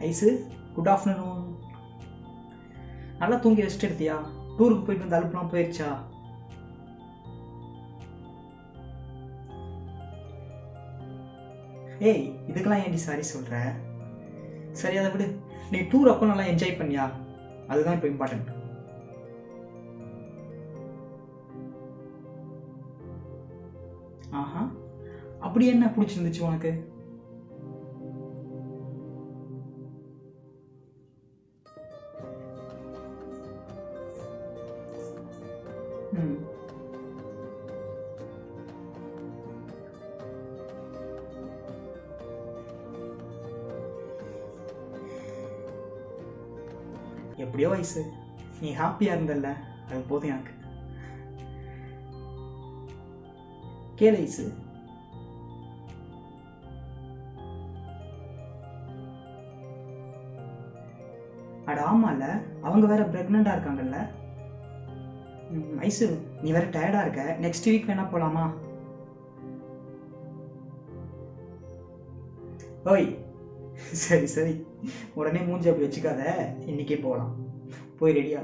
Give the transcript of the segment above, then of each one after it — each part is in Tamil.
ஐஸு குட் ஆஃப்டர்நூன் நல்லா தூங்கி ரெஸ்ட் எடுத்தியா டூருக்கு போயிட்டு வந்த அலுப்புலாம் போயிடுச்சா ஏய் இதுக்கெல்லாம் ஏன்டி சாரி சொல்கிற சரி அதை விடு நீ டூர் அப்போ நல்லா என்ஜாய் பண்ணியா அதுதான் இப்போ இம்பார்ட்டன்ட் ஆஹா அப்படி என்ன பிடிச்சிருந்துச்சு உனக்கு ம் எப்படியோ வயசு நீ ஹாப்பியாக இருந்தல்ல அது போதும் எனக்கு கேளு ஐசு அட ஆமால அவங்க வேற பிரெக்னெண்டா இருக்காங்கல்ல ம், ஐசு நீ வேற டயர்டா இருக்க நெக்ஸ்ட் வீக் வேணா போலாமா ஓய் சரி சரி உடனே மூஞ்சி அப்படி வச்சுக்காத இன்னைக்கே போகலாம் போய் ரெடியா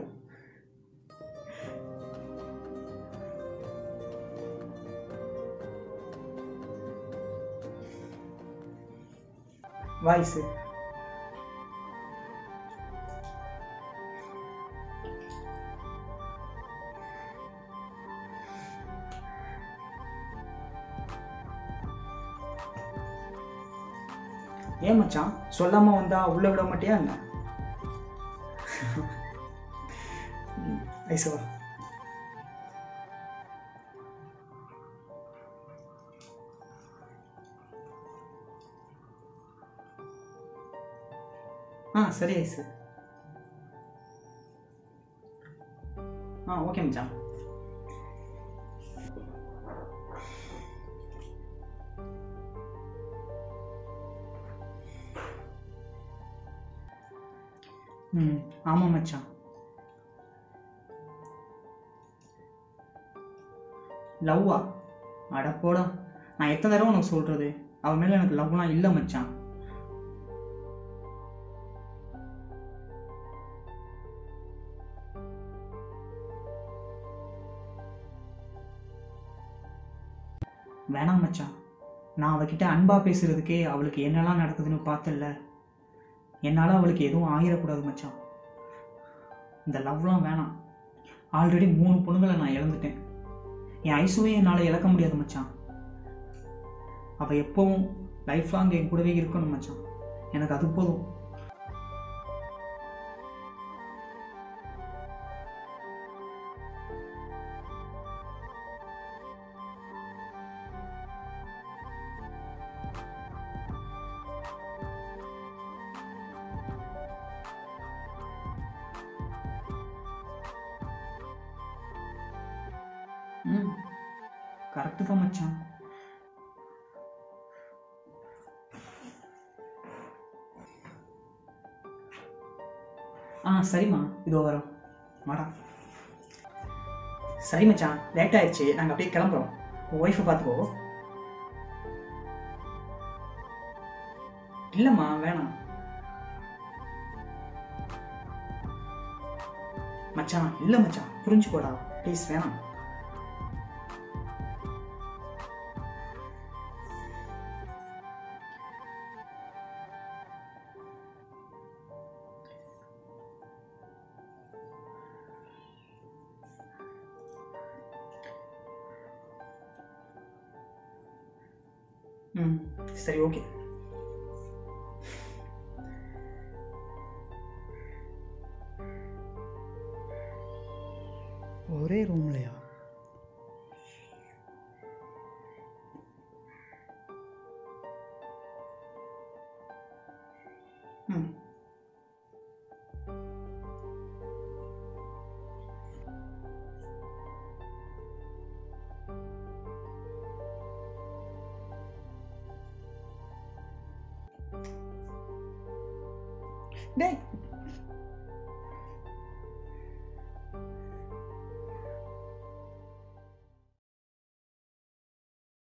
வாய்ஸு ஏன் மச்சான் சொல்லாம வந்தா உள்ள விட மாட்டியா என்ன ம், ஐசவா ஆ சரி ஐசு ஆ ஓகே மச்சான் ம் ஆமாம் மச்சான் லவ்வா அட போடா நான் எத்தனை தடவை உனக்கு சொல்கிறது அவன் மேலே எனக்கு லவ்லாம் இல்லை மச்சான் வேணாம் மச்சான் நான் அவகிட்ட அன்பா பேசுறதுக்கே அவளுக்கு என்னெல்லாம் நடக்குதுன்னு பார்த்தல்ல என்னால் அவளுக்கு எதுவும் ஆகிடக்கூடாது மச்சான் இந்த லவ்லாம் வேணாம் ஆல்ரெடி மூணு பொண்ணுங்களை நான் இழந்துட்டேன் என் ஐசுவையும் என்னால் இழக்க முடியாது மச்சான் அவள் எப்பவும் லைஃப் லாங் என் கூடவே இருக்கணும் மச்சான் எனக்கு அது போதும் ம் கரெக்டு தான் மச்சான் ஆ சரிம்மா இதோ வரோம் வாடா சரி மச்சான் லேட் ஆயிடுச்சு நாங்கள் அப்படியே கிளம்புறோம் உன் ஒய்ஃபை பார்த்துக்கோ இல்லைம்மா வேணாம் மச்சான் இல்லை மச்சான் புரிஞ்சுக்கோடா ப்ளீஸ் வேணாம் ம் சரி ஓகே ஒரே ரூம்லையா ம் டேய்